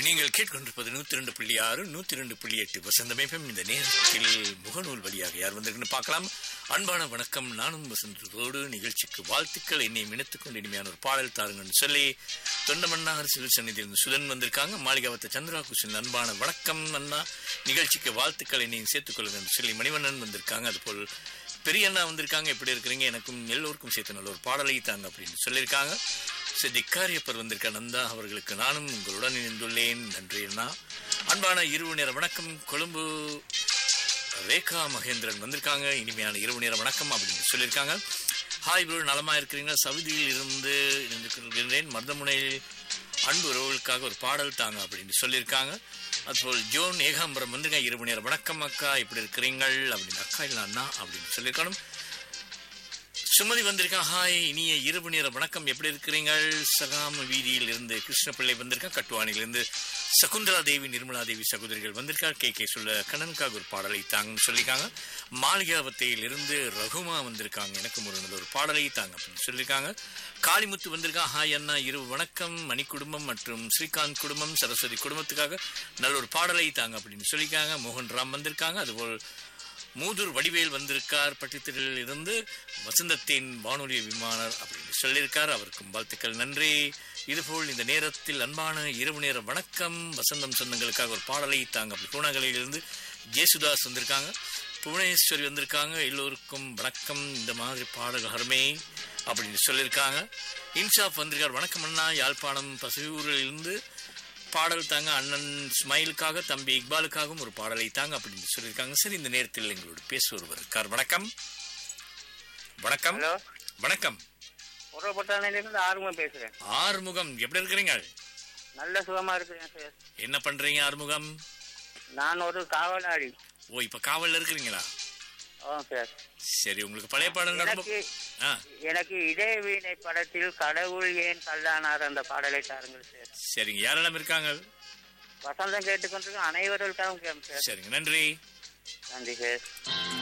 நீங்கள் கேட்கொண்டிருப்பது நூத்தி ரெண்டு புள்ளி ஆறு நூத்தி ரெண்டு புள்ளி எட்டு வசந்தமேபம் இந்த நேரத்தில் முகநூல் வழியாக யார் வந்திருக்குன்னு பார்க்கலாம் அன்பான வணக்கம் நானும் வசந்தத்தோடு நிகழ்ச்சிக்கு வாழ்த்துக்கள் என்னை இணைத்துக் கொண்டு இனிமையான ஒரு பாடல் தாருங்கன்னு சொல்லி தொண்டமன்னார் சிவில் சன்னிதியில் சுதன் வந்திருக்காங்க மாளிகாவத்த சந்திரா குஷன் அன்பான வணக்கம் அண்ணா நிகழ்ச்சிக்கு வாழ்த்துக்கள் என்னையும் சேர்த்துக் கொள்ளுங்கன்னு சொல்லி மணிவண்ணன் வந்திருக்காங்க அதுபோல் பெரிய அண்ணா வந்திருக்காங்க எப்படி இருக்கிறீங்க எனக்கும் எல்லோருக்கும் சேர்த்து நல்ல ஒரு பாடலை தாங்க அப்படின்னு சொல்லியிருக்காங்க திக்காரியப்பர் வந்திருக்க நந்தா அவர்களுக்கு நானும் உங்களுடன் இணைந்துள்ளேன் நன்றி அண்ணா அன்பான இரவு நேர வணக்கம் கொழும்பு ரேகா மகேந்திரன் வந்திருக்காங்க இனிமையான இரவு நேர வணக்கம் அப்படின்னு சொல்லியிருக்காங்க ஹாய் ப்ரோ நலமா இருக்கிறீங்க சவுதியில் இருந்து இருந்திருக்கிறேன் மருதமுனையில் அன்பு உறவுகளுக்காக ஒரு பாடல் தாங்க அப்படின்னு சொல்லியிருக்காங்க அதுபோல் ஜோன் ஏகாம்பரம் வந்திருக்காங்க இரவு நேர வணக்கம் அக்கா இப்படி இருக்கிறீங்கள் அப்படின்னு அக்கா இல்லை அண்ணா அப்படின்னு சொல்லியிருக்கணும் சுமதி வந்திருக்கா ஹாய் இனிய இரவு நேர வணக்கம் எப்படி இருக்கிறீங்கள் சகாம வீதியில் இருந்து கிருஷ்ணபிள்ளை வந்திருக்கா கட்டுவானிலிருந்து சகுந்தலா தேவி நிர்மலா தேவி சகோதரிகள் வந்திருக்கா கே கே சொல்ல கண்ணனுக்காக ஒரு பாடலை தாங்கன்னு சொல்லியிருக்காங்க மாளிகாவத்தையில் இருந்து ரகுமா வந்திருக்காங்க எனக்கும் ஒரு நல்ல ஒரு பாடலை தாங்க அப்படின்னு சொல்லியிருக்காங்க காளிமுத்து வந்திருக்கா ஹாய் அண்ணா இரவு வணக்கம் மணி குடும்பம் மற்றும் ஸ்ரீகாந்த் குடும்பம் சரஸ்வதி குடும்பத்துக்காக நல்ல ஒரு பாடலை தாங்க அப்படின்னு சொல்லியிருக்காங்க மோகன் ராம் வந்திருக்காங்க அதுபோல் மூதூர் வடிவேல் வந்திருக்கார் பட்டித்திரில் இருந்து வசந்தத்தின் வானொலி விமானர் அப்படின்னு சொல்லியிருக்கார் அவருக்கும் வாழ்த்துக்கள் நன்றி இதுபோல் இந்த நேரத்தில் அன்பான இரவு நேர வணக்கம் வசந்தம் சொந்தங்களுக்காக ஒரு பாடலை தாங்க அப்படி பூனகலையிலிருந்து ஜேசுதாஸ் வந்திருக்காங்க புவனேஸ்வரி வந்திருக்காங்க எல்லோருக்கும் வணக்கம் இந்த மாதிரி பாடல் அருமை அப்படின்னு சொல்லியிருக்காங்க இன்சாப் வந்திருக்கார் வணக்கம் அண்ணா யாழ்ப்பாணம் பசுவூரில் இருந்து பாடல் தாங்க அண்ணன் ஸ்மைலுக்காக தம்பி இக்பாலுக்காகவும் ஒரு பாடலை தாங்க அப்படின்னு சொல்லியிருக்காங்க சரி இந்த நேரத்தில் எங்களோட பேச ஒருவர் இருக்கார் வணக்கம் வணக்கம் ஹலோ வணக்கம் உறவுப்பட்டாணிலிருந்து ஆறுமுகம் பேசுறேன் ஆறுமுகம் எப்படி இருக்கிறீங்க நல்ல சுகமா இருக்கிறேன் சார் என்ன பண்றீங்க ஆறுமுகம் நான் ஒரு காவலாளி ஓ இப்ப காவல்ல இருக்கிறீங்களா ஆ சார் சரி உங்களுக்கு பழைய பாடல் ரொம்ப எனக்கு ஆ எனக்கு இதே வீணை படத்தில் கடவுள் ஏன் கல்லானார் அந்த பாடலை தாருங்கள் சார் சரிங்க யாரெல்லாம் இருக்காங்க வசந்தம் கேட்டுக்கொண்டிருக்க அனைவருக்காகவும் கேம் சார் சரிங்க நன்றி நன்றி சார்